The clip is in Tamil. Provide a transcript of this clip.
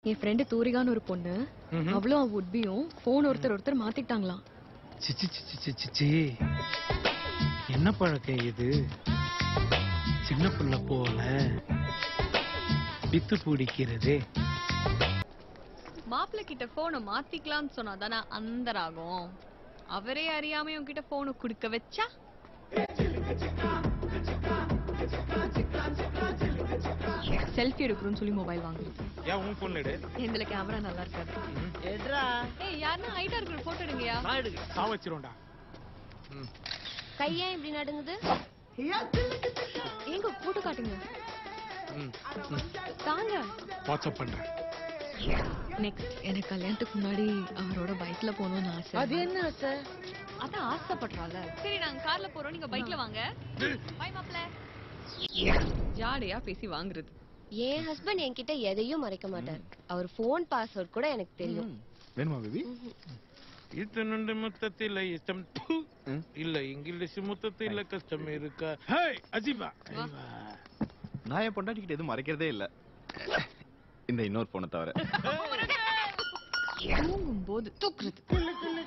என் ஃப்ரெண்டு தூரிகான்னு ஒரு பொண்ணு ம்ஹும். அவளும் அவ உட்பியும் போன் ஒருத்தர் ஒருத்தர் மாத்திட்டாங்களாம் சிச்சி சிச்சி சிச்சி சி என்ன பழக்கம் இது சின்ன புள்ள போல பித்து பிடிக்கிறதே மாப்பிள்ளை கிட்ட போனை மாத்திக்கலாம்னு சொன்னா தானே அந்த ராகம் அவரே அறியாம உன்கிட்ட போனை குடுக்க வச்சா செல்ஃபி எடுக்கணும்னு சொல்லி மொபைல் வாங்குறது ஏன் உன் பொண்ணு எடு இதுல கேமரா நல்லா இருக்காது எட்ரா ஏய் யாருன்னா ஹைட்டா இருக்கிற போட்டோ எடுங்கயா நான் எடுக்க சா வச்சிரும்டா கையேன் இப்படி நடுங்குது எங்க போட்டோ காட்டுங்க ம் தாங்க வாட்ஸ்அப் பண்றேன் நெக்ஸ்ட் எனக்கு கல்யாணத்துக்கு முன்னாடி அவரோட பைக்ல போகணும்னு ஆசை அது என்ன ஆசை அதான் ஆசைப்படுறால சரி நாங்க கார்ல போறோம் நீங்க பைக்ல வாங்க பை மாப்ள ஜாடையா பேசி வாங்குறது என் ஹஸ்பண்ட் என்கிட்ட எதையும் மறைக்க மாட்டார் அவர் ஃபோன் பாஸ்வேர்ட் கூட எனக்கு தெரியும் வேணுமா பேபி இத்தனுண்டு மொத்தத்தில் இஷ்டம் ப்பு. இல்ல இங்கிலீஷ் மொத்தத்தில் கஷ்டம் இருக்கா ஹே அஜிபா நான் என் பொண்டாட்டிக்கிட்ட எதுவும் மறைக்கிறதே இல்ல இந்த இன்னொரு போனை தவிர தூங்கும் போது தூக்குறது